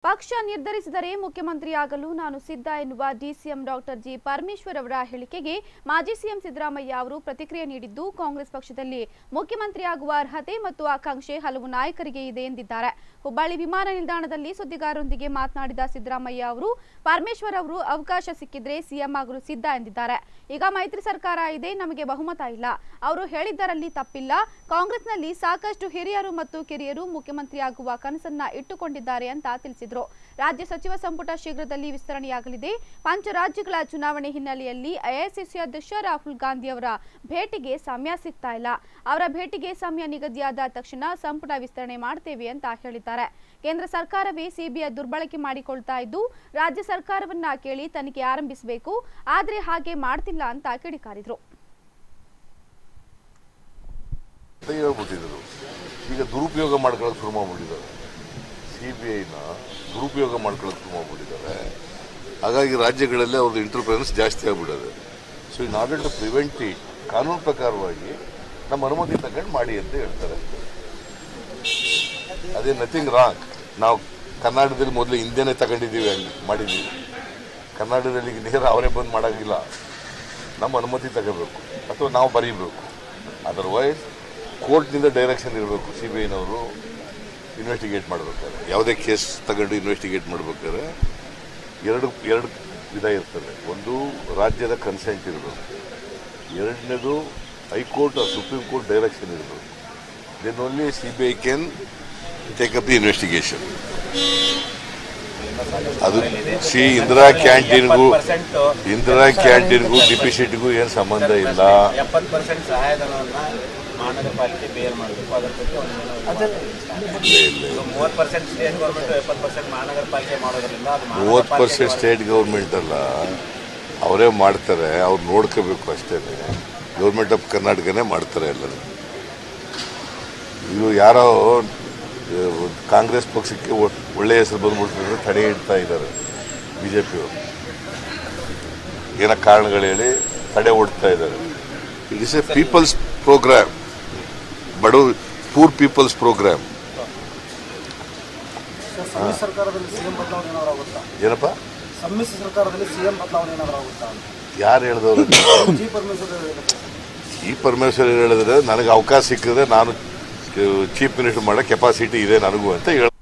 ಪಕ್ಷ ನಿರ್ಧರಿಸಿದರೆ ಮುಖ್ಯಮಂತ್ರಿಯಾಗಲು ನಾನು ಸಿದ್ಧ ಎನ್ನುವ ಡಿಸಿಎಂ ಡಾಕ್ಟರ್ ಜಿ ಪರಮೇಶ್ವರ್ ಅವರ ಹೇಳಿಕೆಗೆ ಮಾಜಿ ಸಿಎಂ ಸಿದ್ದರಾಮಯ್ಯ ಅವರು ಪ್ರತಿಕ್ರಿಯೆ ನೀಡಿದ್ದು ಕಾಂಗ್ರೆಸ್ ಪಕ್ಷದಲ್ಲಿ ಮುಖ್ಯಮಂತ್ರಿಯಾಗುವ ಅರ್ಹತೆ ಮತ್ತು ಆಕಾಂಕ್ಷೆ ಹಲವು ನಾಯಕರಿಗೆ ಇದೆ ಎಂದಿದ್ದಾರೆ ಹುಬ್ಬಳ್ಳಿ ವಿಮಾನ ನಿಲ್ದಾಣದಲ್ಲಿ ಸುದ್ದಿಗಾರರೊಂದಿಗೆ ಮಾತನಾಡಿದ ಸಿದ್ದರಾಮಯ್ಯ ಅವರು ಪರಮೇಶ್ವರ್ ಅವರು ಅವಕಾಶ ಸಿಕ್ಕಿದ್ರೆ ಸಿಎಂ ಆಗಲು ಸಿದ್ಧ ಎಂದಿದ್ದಾರೆ ಈಗ ಮೈತ್ರಿ ಸರ್ಕಾರ ಇದೆ ನಮಗೆ ಬಹುಮತ ಇಲ್ಲ ಅವರು ಹೇಳಿದ್ದರಲ್ಲಿ ತಪ್ಪಿಲ್ಲ ಕಾಂಗ್ರೆಸ್ನಲ್ಲಿ ಸಾಕಷ್ಟು ಹಿರಿಯರು ಮತ್ತು ಕಿರಿಯರು ಮುಖ್ಯಮಂತ್ರಿಯಾಗುವ ಕನಸನ್ನ ಇಟ್ಟುಕೊಂಡಿದ್ದಾರೆ ಅಂತ ತಿಳಿಸಿದರು ರಾಜ್ಯ ಸಚಿವ ಸಂಪುಟ ಶೀಘ್ರದಲ್ಲಿ ವಿಸ್ತರಣೆಯಾಗಲಿದೆ ಪಂಚರಾಜ್ಯಗಳ ಚುನಾವಣೆ ಹಿನ್ನೆಲೆಯಲ್ಲಿ ಎಐಸಿಸಿ ಅಧ್ಯಕ್ಷ ರಾಹುಲ್ ಗಾಂಧಿ ಅವರ ಭೇಟಿಗೆ ಸಮಯ ಸಿಗ್ತಾ ಇಲ್ಲ ಅವರ ಭೇಟಿಗೆ ಸಮಯ ನಿಗದಿಯಾದ ತಕ್ಷಣ ಸಂಪುಟ ವಿಸ್ತರಣೆ ಮಾಡ್ತೇವೆ ಅಂತ ಹೇಳಿದ್ದಾರೆ ಕೇಂದ್ರ ಸರ್ಕಾರವೇ ಸಿಬಿಐ ದುರ್ಬಳಕೆ ಮಾಡಿಕೊಳ್ತಾ ಇದ್ದು ರಾಜ್ಯ ಸರ್ಕಾರವನ್ನ ಕೇಳಿ ತನಿಖೆ ಆರಂಭಿಸಬೇಕು ಆದ್ರೆ ಹಾಗೆ ಮಾಡ್ತಿಲ್ಲ ಅಂತ ಕಿಡಿಕಾರಿದ್ರು ಅಂತ ಹೇಳ್ಬಿಟ್ಟಿದ್ರು ಈಗ ದುರುಪಯೋಗ ಮಾಡ್ಕೊಳ್ಳೋಕೆ ಶುರು ಮಾಡ್ಬಿಟ್ಟಿದ್ದಾರೆ ಸಿ ಬಿ ಐನ ದುರುಪಯೋಗ ಮಾಡ್ಕೊಳ್ಳೋಕೆ ಶುರು ಮಾಡ್ಬಿಟ್ಟಿದ್ದಾರೆ ಹಾಗಾಗಿ ರಾಜ್ಯಗಳಲ್ಲಿ ಅವ್ರದ್ದು ಇಂಟರ್ಫರೆನ್ಸ್ ಜಾಸ್ತಿ ಆಗ್ಬಿಡೋದು so in order to prevent it ಕಾನೂನು ಪ್ರಕಾರವಾಗಿ ನಮ್ಮ ಅನುಮತಿ ತಗೊಂಡು ಮಾಡಿ ಅಂತ ಹೇಳ್ತಾರೆ ಅದೇ ನಥಿಂಗ್ ರಾಂಗ್ ನಾವು ಕರ್ನಾಟಕದಲ್ಲಿ ಮೊದಲು ಹಿಂದೆನೇ ತಗೊಂಡಿದ್ದೀವಿ ಹಂಗೆ ಮಾಡಿದ್ದೀವಿ ಕರ್ನಾಟಕದಲ್ಲಿ ಈಗ ನೇರ ಅವರೇ ಬಂದು ಮಾಡೋಂಗಿಲ್ಲ ನಮ್ಮ ಅನುಮತಿ ತಗೋಬೇಕು ಅಥವಾ ನಾವು ಬರೀಬೇಕು ಅದರ್ವೈಸ್ ಕೋರ್ಟ್ನಿಂದ ಡೈರೆಕ್ಷನ್ ಇರಬೇಕು ಸಿ ಬಿ ಐನವರು ಇನ್ವೆಸ್ಟಿಗೇಟ್ ಮಾಡಬೇಕಾದ್ರೆ ಯಾವುದೇ ಕೇಸ್ ತಗೊಂಡು ಇನ್ವೆಸ್ಟಿಗೇಟ್ ಮಾಡಬೇಕಾದ್ರೆ ಎರಡು ಎರಡು ವಿಧ ಇರ್ತದೆ ಒಂದು ರಾಜ್ಯದ ಕನ್ಸೆಂಟ್ ಇರಬೇಕು ಎರಡನೇದು ಹೈಕೋರ್ಟ್ ಸುಪ್ರೀಂ ಕೋರ್ಟ್ ಡೈರೆಕ್ಷನ್ ಇರಬೇಕು then only C B I can take up the investigation ಅದು ಸಿ ಇಂದಿರಾ ಕ್ಯಾಂಟೀನ್ಗೂ ಇಂದಿರಾ ಕ್ಯಾಂಟೀನ್ಗೂ ಡಿಪಿಸಿಟ್ಗೂ ಏನು ಸಂಬಂಧ ಇಲ್ಲ ಎಪ್ಪತ್ತು ಪರ್ಸೆಂಟ್ ಸಹಾಯಧನವನ್ನ ಮಹಾನಗರ ಪಾಲಿಕೆ ಬೇರ್ ಮಾಡಬೇಕು ಅದರ ಬಗ್ಗೆ ಒಂದು ಇಲ್ಲ ಇಲ್ಲ ಮೂವತ್ತು ಪರ್ಸೆಂಟ್ ಸ್ಟೇಟ್ ಗೌರ್ಮೆಂಟ್ ಎಪ್ಪತ್ತು ಪರ್ಸೆಂಟ್ ಮಹಾನಗರ ಪಾಲಿಕೆ ಮಾಡೋದ್ರಿಂದ ಅದು ಮಹಾನಗರ ಮೂವತ್ತು ಪಾಲಿಕೆ ಪರ್ಸೆಂಟ್ ಸ್ಟೇಟ್ ಗೌರ್ಮೆಂಟ್ ಅಲ್ಲ ಅವರೇ ಮಾಡ್ತಾರೆ ಅವ್ರು ನೋಡ್ಕೋಬೇಕು ಅಷ್ಟೇ ಗೌರ್ಮೆಂಟ್ ಆಫ್ ಕರ್ನಾಟಕನೇ ಮಾಡ್ತಾರೆ ಎಲ್ಲರೂ ಇದು ಯಾರೋ ಆ, ಕಾಂಗ್ರೆಸ್ ಪಕ್ಷಕ್ಕೆ ಒ- ಒಳ್ಳೆಯ ಹೆಸರು ಬಂದ್ಬಿಡ್ತಿದ್ರೆ ತಡೆ ಇಡ್ತಾ ಇದ್ದಾರೆ ಬಿ ಜೆ ಪಿಯವರು ಏನೋ ಕಾರಣಗಳು ಹೇಳಿ ತಡೆ ಓಡ್ತಾ ಇದ್ದಾರೆ it is a people's program ಬಡವ ಪೂರ್ ಪೀಪಲ್ಸ್ ಪ್ರೋಗ್ರಾಮ್ ಸಮ್ಮಿಶ್ರ ಸರ್ಕಾರದಲ್ಲಿ ಸಿಎಂ ಬದಲಾವಣೆ ಏನಾದ್ರು ಆಗುತ್ತಾ ಏನಪ್ಪ ಸಮ್ಮಿಶ್ರ ಸರ್ಕಾರದಲ್ಲಿ ಸಿಎಂ ಬದಲಾವಣೆ ಏನಾದ್ರು ಆಗುತ್ತಾ ಅಂತ ಯಾರು ಹೇಳಿದವರು ಜಿ ಪರಮೇಶ್ವರ್ ಹೇಳಿದ್ರು. ಈ ಪರಮೇಶ್ವರ್ ಹೇಳಿದ್ರೆ ನನಗೆ ಅವಕಾಶ ಸಿಕ್ಕಿದ್ರೆ ನಾನು ಚೀಫ್ ಮಿನಿಸ್ಟರ್ ಮಾಡೋ ಕೆಪಾಸಿಟಿ ಇದೆ ನನಗೂ ಅಂತ ಹೇಳ